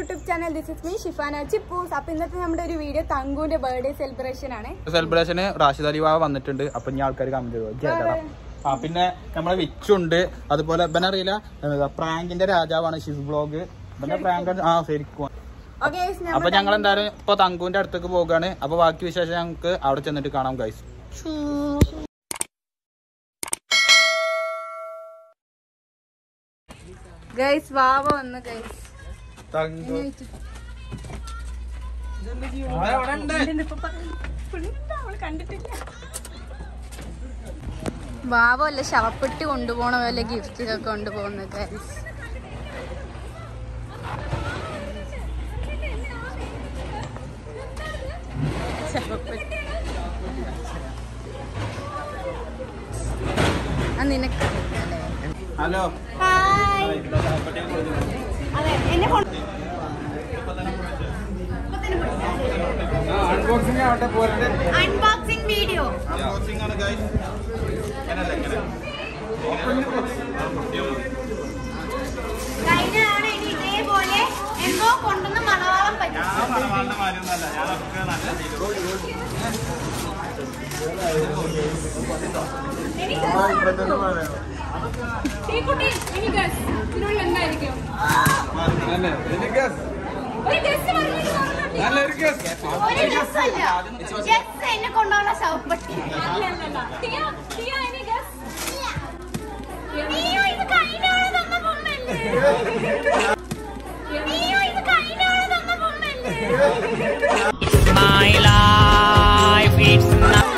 YouTube channel this is me Shifana Chippus അപ്പൊ ഇന്നത്തെ നമ്മുടെ ഒരു വീഡിയോ തങ്കുവിന്റെ ബർത്ത്ഡേ സെലിബ്രേഷൻ ആണ് സെലിബ്രേഷന് റാഷിദ് അലി ബാബ വന്നിട്ടുണ്ട് അപ്പൊ ഇനി ആൾക്കാർ കമന്റ് ചെയ്തു ആ പിന്നെ നമ്മളെ വിച്ചുണ്ട് അതുപോലെ ഇവനെ അറിയില്ല പ്രാങ്കിന്റെ രാജാവാണ് ഷിസ് ബ്ലോഗ് ഇവന്റെ പ്രാങ്ക് ആ ശരിക്കും ഓക്കെ അപ്പൊ ഞങ്ങൾ എന്തായാലും ഇപ്പൊ തങ്കുവിന്റെ അടുത്തേക്ക് പോവുകയാണ് അപ്പൊ ബാക്കി വിശേഷം ഞങ്ങൾക്ക് അവിടെ ചെന്നിട്ട് കാണാം ഗൈസ് ഗൈസ് വാവ വന്ന് ഗൈസ് തങ്കു വാവ വല്ല ശവപ്പെട്ടി കൊണ്ടുപോകണ വല്ല ഗിഫ്റ്റ് ഒക്കെ കൊണ്ടുപോകുന്നത് ഗൈസ് ശവപ്പെട്ടി ആ നിനക്കറിയില്ലേ ഹലോ അൺബോക്സിംഗ് ആവട്ടെ പോരട്ടെ അൺബോക്സിംഗ് വീഡിയോ അൺബോക്സിംഗ് ആണ് ഗൈസ് ഇങ്ങനല്ല ഇങ്ങനെ കഴിഞ്ഞ തവണ ഇനി ഇതേപോലെ എന്തോ കൊണ്ടുവന്ന് മണവാളം പറ്റും ഞാൻ മണവാളിന്റെ മാതിരിയൊന്നുമല്ല ഞാനൊക്കെ നല്ല രീതിയിൽ കുട്ടി ഇനി ഗസ് ഇതിനുള്ളിൽ എന്തായിരിക്കും ഒരു ഗസ് പറഞ്ഞിട്ട് പറഞ്ഞിട്ട് ഒരു ഡ്രസ്സല്ല ജസ്റ്റ് എന്നെ കൊണ്ടുള്ള ശവപ്പെട്ടി അല്ലല്ലല്ല. ടിയ, ടിയ, ഇനി guess. നീയോ ഇത് കഴിഞ്ഞ തവണ തന്ന ബൊമ്മയല്ലേ നീയോ ഇത് കഴിഞ്ഞ തവണ തന്ന ബൊമ്മയല്ലേ My life, it's not.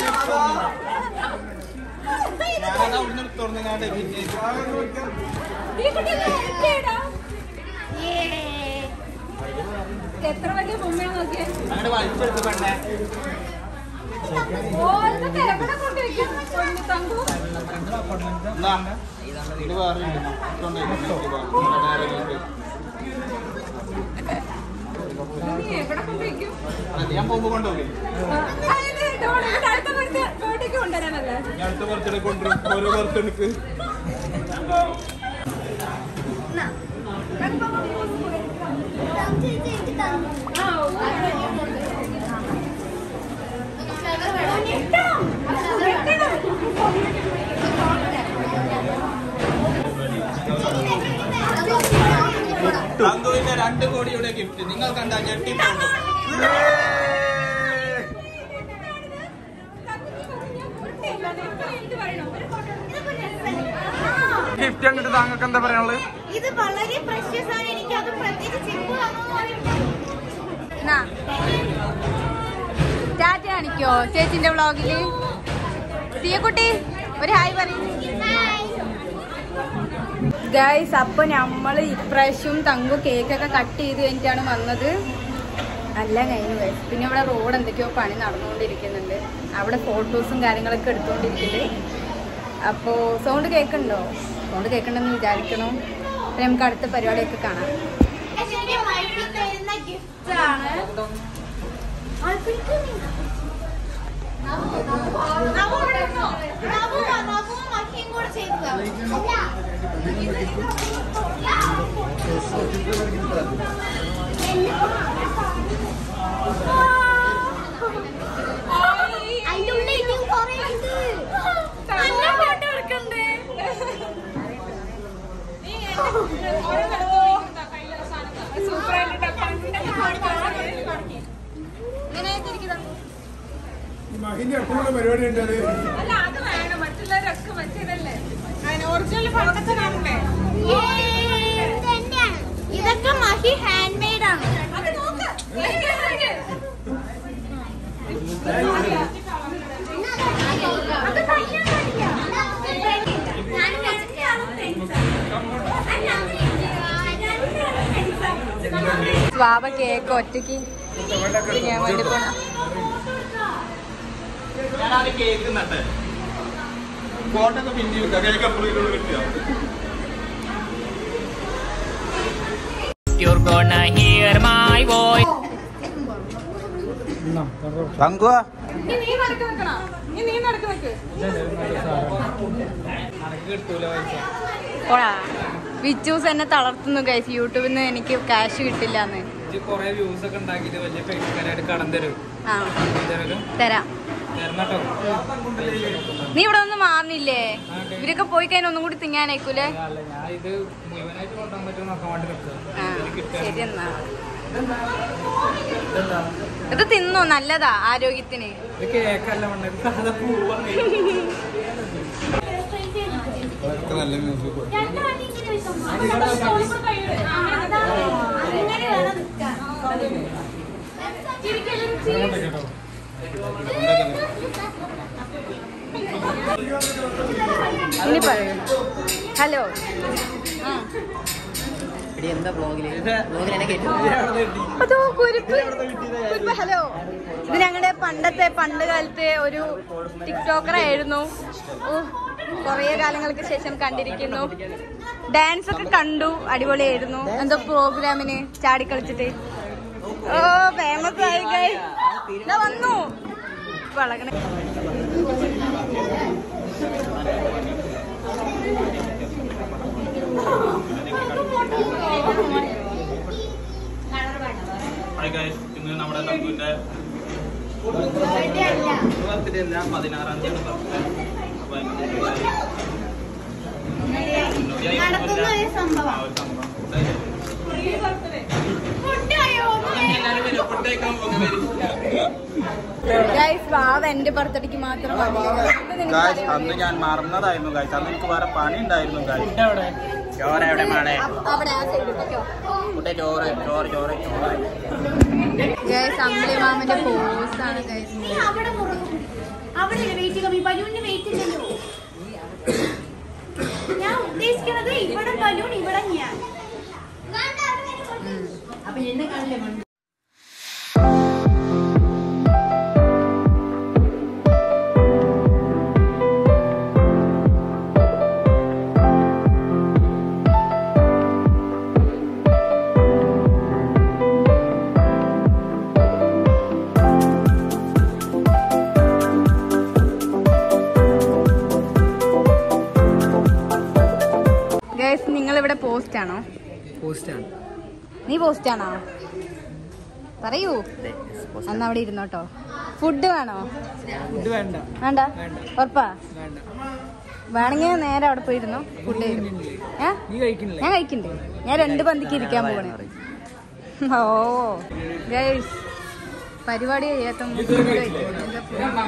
ഞാനത് അവിടുന്ന് തുറന്നുകാണ്ട് പിന്നെ ഈ കുട്ടി ഇത് ഇരട്ടിയിടാ. എത്ര വലിയ ബൊമ്മയാ നോക്കിയേ അങ്ങനെ വലിച്ചെടുത്ത് പെണ്ണെ ഓ ഇതൊക്കെ എവിടെ കൊണ്ടുവയ്ക്കും പൊന്നു തങ്കു എന്നാ ഇത് വേറെ ഉണ്ട്. ഇതുകൊണ്ട് ഇതുകൊണ്ട് നേരെ ഇങ്ങോട്ട്. നീ എവിടെ കൊണ്ടുവയ്ക്കും അത് ഞാൻ പോകുമ്പോ കൊണ്ടുപോയി ആ, ഇത് ഡോൾ- ഇത് അടുത്ത ബർത്ത്ഡേ ബർത്ത്ഡേക്ക് കൊണ്ടുവരാനല്ലേ ഞാൻ അടുത്ത ബർത്ത്ഡേ കൊണ്ടുവരും ഓരോ ബർത്ത്ഡേക്ക് ആ തന്തുവിന്റെ രണ്ട് കോടിയുടെ ഗിഫ്റ്റ് നിങ്ങൾ കണ്ടാ ഞെട്ടി പോകും ഗിഫ്റ്റ് കണ്ടിട്ട് താങ്കൾക്ക് എന്താ പറയാനുള്ളത് ഇത് വളരെ പ്രഷ്യസ് ആണ് എനിക്ക് അത് പ്രത്യേകിച്ച് ചിമ്പ് ടാറ്റ കാണിക്കോ ചേച്ചിന്റെ വ്ളോഗില് തീയക്കുട്ടി ഒരു ഹായ് പറയും ഗൈസ് അപ്പൊ നമ്മള് ഇപ്രാവശ്യം തങ്കു കേക്കൊക്കെ കട്ട് ചെയ്ത് കഴിഞ്ഞിട്ടാണ് വന്നത് നല്ല കഴിഞ്ഞു guys. പിന്നെ ഇവിടെ റോഡ് എന്തൊക്കെയോ പണി നടന്നുകൊണ്ടിരിക്കുന്നുണ്ട് അവിടെ ഫോട്ടോസും കാര്യങ്ങളൊക്കെ എടുത്തുകൊണ്ടിരിക്കുന്നുണ്ട് അപ്പോ സൗണ്ട് കേൾക്കുന്നുണ്ടോ സൗണ്ട് കേൾക്കണ്ടെന്ന് വിചാരിക്കണം അപ്പൊ നമുക്ക് അടുത്ത പരിപാടിയൊക്കെ കാണാം ഗിഫ്റ്റാണ് അതിന്റെ ഉള്ളിൽ ഇനിയും കുറേ ഉണ്ട് നല്ല ഫോട്ടോ എടുക്കണ്ടേ അല്ല അത് വേണം മറ്റുള്ളവരൊക്കെ മറ്റേതല്ലേ അതിന് ഒറിജിനൽ പണ്ടത്തെ കാണണ്ടേ ഇതൊക്കെ മഹി ഹാൻഡ് മെയ്ഡ് ആണ് അത് നോക്ക് എനിക്ക് അറിയില്ല. അത് കഴിയാൻ പാടില്ല. ഞാനും വെച്ചിട്ടാണ് വാവ കേക്ക് ഒറ്റയ്ക്ക് ചെയ്യാൻ വേണ്ടി പോണ ഞാനാദ്യം കേക്ക് നട്ടെ ഫോട്ടോ ഒക്കെ പിന്തി വെക്കാം കേക്ക് അപ്പുറം കിട്ടിയോ You're gonna hear my voice. തങ്കുവാ ഇനി നീ നടക്ക് നിക്കണോ ഇനി നീ നടക്ക് നിക്ക് വിച്ചൂസ് എന്നെ തളർത്തുന്നു ഗൈസ് യൂട്യൂബിൽ നിന്ന് എനിക്ക് ക്യാഷ് കിട്ടില്ല എന്ന് കൊറേ വ്യൂസ് ഒക്കെ ഉണ്ടാക്കിയിട്ട് വലിയ പൈസക്കാരായിട്ട് കടം തരും ആ തരലും തരാം തരണട്ടോ നീ ഇവിടെ ഒന്നും മാറുന്നില്ലേ ഇവരൊക്കെ പോയി കഴിഞ്ഞാൽ ഒന്നും കൂടി തിങ്ങാനേക്കൂലേ അല്ല ഞാൻ ഇത് മുഴുവനായിട്ട് കൊണ്ടുപോകാൻ പറ്റുമോ നോക്കാൻ വേണ്ടി നിൽക്കുക ആ ശരി എന്നാ ഇത് തിന്നോ നല്ലതാ ആരോഗ്യത്തിന് ഇത് കേക്കല്ല വേണ്ട ഇത് സാധാ പൂവാണ് നല്ല മ്യൂസിക് കേട്ടോ ഇനി പറയൂ ഹലോ ആ എന്താ ബ്ലോഗില് ബ്ലോഗിൽ എന്നെ കേട്ടു അതോ കുരുപ്പ് കുരുപ്പ് ഹലോ ഇത് ഞങ്ങളുടെ പണ്ടത്തെ പണ്ട് കാലത്തെ ഒരു ടിക്ടോക്കർ ആയിരുന്നു ഓ കുറേ കാലങ്ങൾക്ക് ശേഷം കണ്ടിരിക്കുന്നു ഡാൻസ് ഒക്കെ കണ്ടു അടിപൊളിയായിരുന്നു എന്തോ പ്രോഗ്രാമിന് ചാടി കളിച്ചിട്ട് ഓ ഫേമസ് ആയി guys. ദാ വന്നു വളകണ ഹായ് ഗൈസ് ഇന്ന് നമ്മുടെ തങ്കുവിന്റെ ബർത്ത്ഡേ അല്ല പതിനാറാം തീയതി ബർത്ത്ഡേ അപ്പൊ നടത്തുന്ന ഒരു സംഭവം. ഗൈസ് വാവ എന്റെ ബർത്ത്ഡേക്ക് മാത്രം ഗായ്സ് അന്ന് ഞാൻ മറന്നതായിരുന്നു ഗായ്സ് അന്ന് എനിക്ക് വേറെ പണി ഉണ്ടായിരുന്നു ഗായ്സ് ചോര എവിടെ മാളെ അവിടെ ആ സൈഡ് കുട്ടെ ചോറ് ചോറ് ചോറ് ചോറ് ഗൈസ് അമ്പിളി മാമന്റെ പോസ് ആണ് ഗൈസ് അവിടെ മുറുകും അവിടെ വെയിറ്റ് കമ്മി ബലൂണിന് വെയിറ്റ് ഇല്ലല്ലോ ഞാൻ ഉദ്ദേശിക്കുന്നത് ഇവിടെ ബലൂൺ ഇവിടെ ഞാൻ അപ്പൊ എന്നെ കാണില്ലേ മണ്ണ് ഗൈസ് നിങ്ങൾ ഇവിടെ പോസ്റ്റ് ആണോ പോസ്റ്റാണ് നീ പോസ്റ്റ് ആണോ പറയൂ അന്ന് അവിടെ ഇരുന്നോട്ടോ ഫുഡ് വേണോ ഇത് വേണ്ട വേണ്ട വേണ്ട. ഉറപ്പാ വേണ്ട വേണമെങ്കിൽ നേരെ അവിടെ പോയിരുന്നോ ഫുഡ് തരും ഏ നീ കഴിക്കണില്ലേ ഞാൻ കഴിക്കണ്ടേ ഞാൻ രണ്ട് പന്തിക്ക് ഇരിക്കാൻ പോകണേ ഓ ഗൈസ് പരിപാടി കഴിയാത്ത മുമ്പ് food കഴിക്കും. എന്താ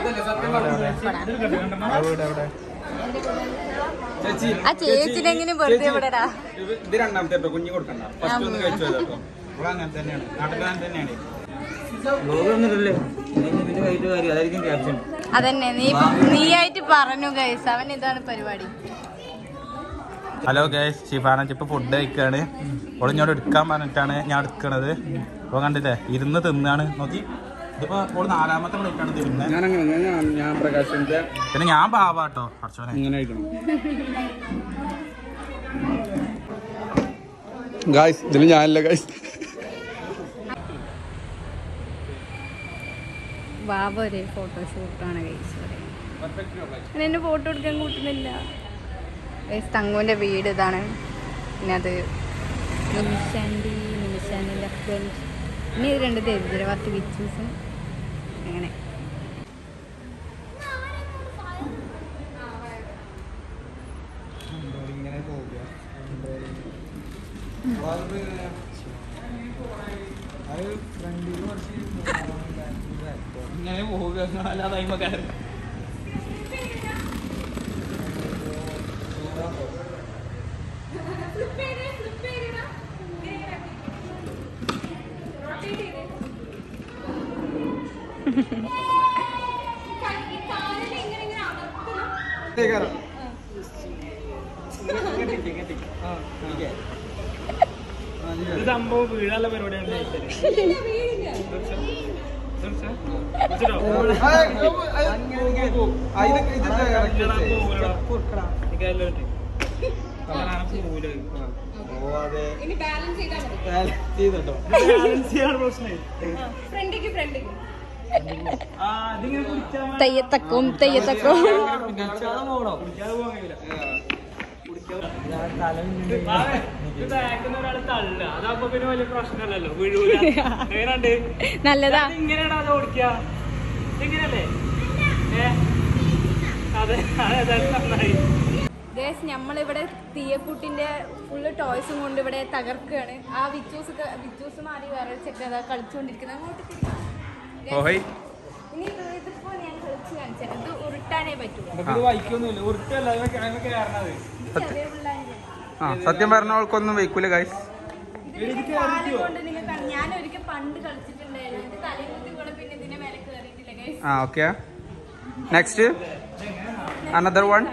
food? ചേച്ചി ആ ചേച്ചിനെങ്കിലും വെറുതെ വിടടാ ഇത് രണ്ടാമത്തെ കേട്ടോ കുഞ്ഞു കൊടുക്കണ്ട ഫസ്റ്റ് ഒന്ന് കഴിച്ചു കേട്ടോ ഇവിടെ അങ്ങനെ തന്നെയാണ് നാട്ടിൽ അങ്ങനെ തന്നെയാണ് ബ്ലോഗൊന്നുമില്ലല്ലേ പിന്നെ കഴിച്ച കാര്യം അതായിരിക്കും ക്യാപ്ഷൻ അതന്നെ നീ നീ ആയിട്ട് പറഞ്ഞു ഗൈസ് അവൻ ഇതാണ് പരിപാടി ഹലോ ഗൈസ് ഷിഫാന ഇപ്പൊ ഫുഡ് കഴിക്കാണ് ഓള് ഇങ്ങോട്ട് എടുക്കാൻ പറഞ്ഞിട്ടാണ് ഞാൻ എടുക്കണത് അപ്പൊ കണ്ടില്ലേ ഇരുന്ന് തിന്നാണ് നോക്കി ഇതിപ്പോ ഓള് നാലാമത്തെ പ്ലേറ്റാണ് തിരുന്നത് ഞാനങ്ങനെ ഞാൻ ഞാൻ പ്രകാശിന്റെ പിന്നെ ഞാൻ പാവാട്ടോ കുറച്ചോനെ ഇങ്ങനെ കഴിക്കണം ഗായ്സ് ഇതിൽ ഞാനല്ല ഗായ്സ് ബാബ ഒരു ഫോട്ടോഷൂട്ടാണ് ഗൈസ് പറയുന്നത് എന്നെ ഫോട്ടോ എടുക്കാൻ കൂട്ടുന്നില്ല ഗൈസ് തങ്കുവിൻ്റെ വീട് ഇതാണ് പിന്നെ അത് നിമിഷാൻറ്റി നിമിഷാൻ്റെ ഹസ്ബൻഡ് ഇനി ഇത് രണ്ട് ദരിദ്രവാർത്ത വിച്ചൂസും അങ്ങനെ ഇങ്ങനെ പോവുക അല്ലാതെ അതിമ്മ കയറി ഇത് സംഭവം വീഴാനുള്ള പരിപാടിയാണ് ഇനി ബാലൻസ് ചെയ്താൽ മതി ഫ്രണ്ടിക്ക് ഫ്രണ്ടിക്ക് തെയ്യത്തക്കും തെയ്യത്തക്കും ഒരാൾ തള്ള അതാകുമ്പോ പിന്നെ വലിയ പ്രശ്നമല്ലല്ലോ വീഴൂല എങ്ങനെയുണ്ട് നല്ലതാ ഇങ്ങനെയാണോ അത് ഓടിക്കുക ഇങ്ങനെയല്ലേ ഏ അതെ അതേതായാലും നന്നായി ഗേസ് നമ്മളിവിടെ തീയക്കുട്ടിന്റെ ഫുള്ള് ടോയ്സും കൊണ്ട് ഇവിടെ തകർക്കുകയാണ് ആ വിച്ചൂസ് വിച്ചൂസ് മാറി വേറെ ചെക്ക് അതാ കളിച്ചുകൊണ്ടിരിക്കുന്നത് അങ്ങോട്ട് തിരിക്കാം. Guys, ഓഹൈ ഇനി ഇത് ഇതിപ്പോ ഞാൻ കളിച്ച് കാണിച്ചത് ഇത് ഉരുട്ടാനേ പറ്റൂ നമുക്കിത് വൈക്കൊന്നുമില്ല ഉരുട്ടല്ല അതിന് കയറണത് ചെറിയ പിള്ളേരെ ആ സത്യം പറഞ്ഞ ആൾക്കൊന്നും വെക്കൂല ഗൈസ് ഇതിന്റെ കാലം കൊണ്ട് നിങ്ങൾ കാണും. ഞാൻ ഒരിക്കൽ പണ്ട് കളിച്ചിട്ടുണ്ടായിരുന്നു എന്റെ തലകുത്തി കൂടെ പിന്നെ ഇതിന്റെ മേലെ കയറിയിട്ടില്ല ഗൈസ് ആ ഓക്കെ നെക്സ്റ്റ് അനദർ വൺ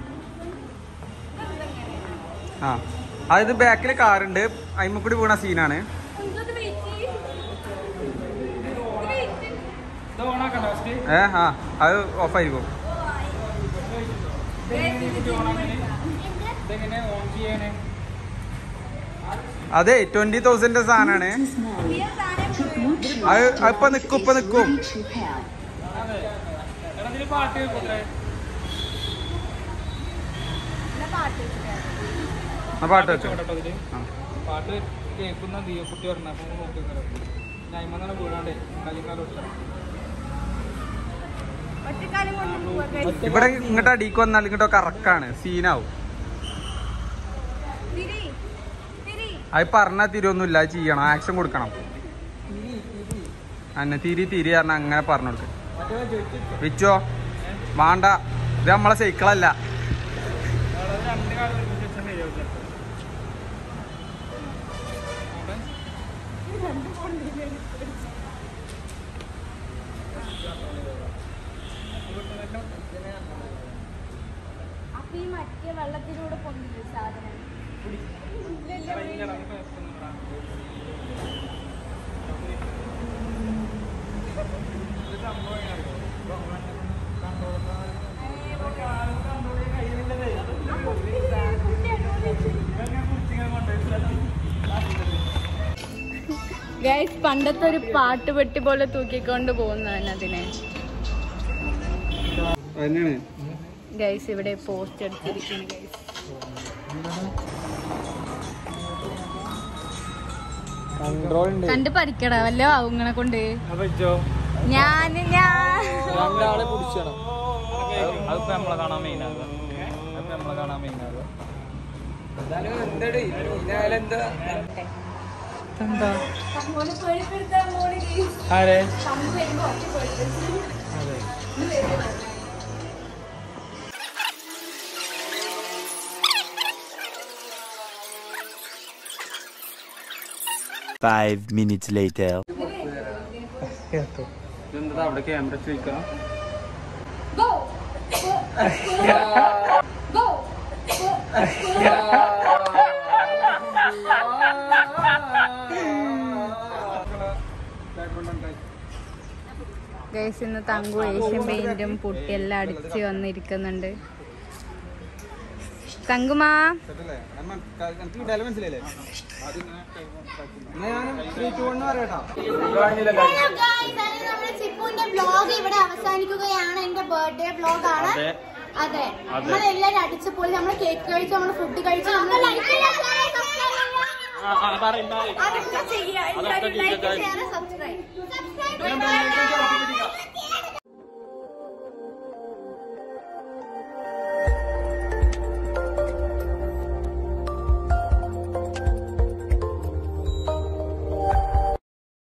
ആ അതായത് ബാക്കിൽ കാറുണ്ട് അതിമ്മ കൂടി വീണ സീനാണ് ഇതൊന്ന് wait ചെയ്യ്. ഇത് wait ചെയ്യ്. ഇത് ഓണാക്കണ്ട ഫസ്റ്റ് ഏ ആ അത് ഓഫായിരിക്കും Guys, ഇത് ഇതെങ്ങനെ ഓൺ ചെയ്യണേ അതെ ട്വന്റി തൗസൻഡ് സാധനമാണ് പുതിയ സാധനം പോയി. അത് ഇപ്പൊ നിക്കും ഇപ്പൊ നിക്കും അതെ എടാ ഇതില് പാട്ട് കേൾക്കൂത്രേ ഇവിടെ പാട്ട് വെച്ചിട്ടാണ്. ആ പാട്ട് വെച്ചോ കേട്ടോ ഇതില് ആ. പാട്ട് കേൾക്കുന്ന ദിയ കുട്ടി പറഞ്ഞ അപ്പൊ നോക്കുന്നത് ഞായ്മന്നാണ് വീഴാണ്ട് കലിക്കാലം ഒറ്റണം ഒറ്റക്കാലം കൊണ്ട് പോവാ guys. ഇവിടെ ഇങ്ങോട്ട് അടിക്ക് വന്നാൽ ഇങ്ങോട്ടൊക്കെ ഇറക്കാണ് സീനാവും തിരി. തിരി. അത് പറഞ്ഞാൽ തിരിയൊന്നുമില്ല അത് ചെയ്യണം ആക്ഷൻ കൊടുക്കണം അന്നെ തിരി തിരി പറഞ്ഞ അങ്ങനെ പറഞ്ഞു കൊടുക്കും മറ്റേ ചോദിച്ചു വിച്ചോ വേണ്ട ഇത് നമ്മളെ സൈക്കിളല്ല രണ്ട് കാലം ഒരുമിച്ച് വെച്ചാൽ ശരിയാവും ചിലപ്പോൾ അപ്പൊ ഈ മറ്റേ വെള്ളത്തിലൂടെ പൊന്നില്ലേ സാധനം ഗൈസ് പണ്ടത്തെ ഒരു പാട്ട് പെട്ടി പോലെ തൂക്കിക്കൊണ്ട് പോകുന്നതാണ് അതിനെ തന്നെയാണ് ഗൈസ് ഇവിടെ പോസ്റ്റ് അടിച്ചിരിക്കുന്നു ഗൈസ് കൺട്രോൾ ഉണ്ട് കണ്ട് പഠിക്കടാ വല്ലോ ആവും ഇങ്ങളെ കൊണ്ട് അപ്പൊ ഇച്ചോ ഞാൻ ഞാൻ രണ്ടാളെ പിടിച്ചണം അതിപ്പോ നമ്മളെ കാണാൻ മെയിൻ ആകുക അതിപ്പോ നമ്മളെ കാണാൻ മെയിൻ ആകുക ആരെ അതെ Five minutes later. എന്താ അവിടെ ക്യാമറ ചോദിക്കണം ഗൈസ് ഇന്ന് തങ്കു ഏഷ്യൻ പെയിന്റും പുട്ടിയെല്ലാം അടിച്ച് വന്നിരിക്കുന്നുണ്ട് തങ്കുമാ മനസ്സിലായില്ലേ ഹലോ ഗായ്സ് അങ്ങനെ നമ്മുടെ ചിപ്പുവിന്റെ വ്ലോഗ് ഇവിടെ അവസാനിക്കുകയാണ് എന്റെ ബർത്ത്ഡേ വ്ലോഗ് ആണ് അതെ നമ്മൾ എല്ലാരും അടിച്ചുപോയി നമ്മൾ കേക്ക് കഴിച്ചു നമ്മൾ ഫുഡ് കഴിച്ചു നമ്മൾ അതൊക്കെ ചെയ്യാം എല്ലാവരും ലൈക്ക് ഷെയർ സബ്സ്ക്രൈബ് സബ്സ്ക്രൈബ്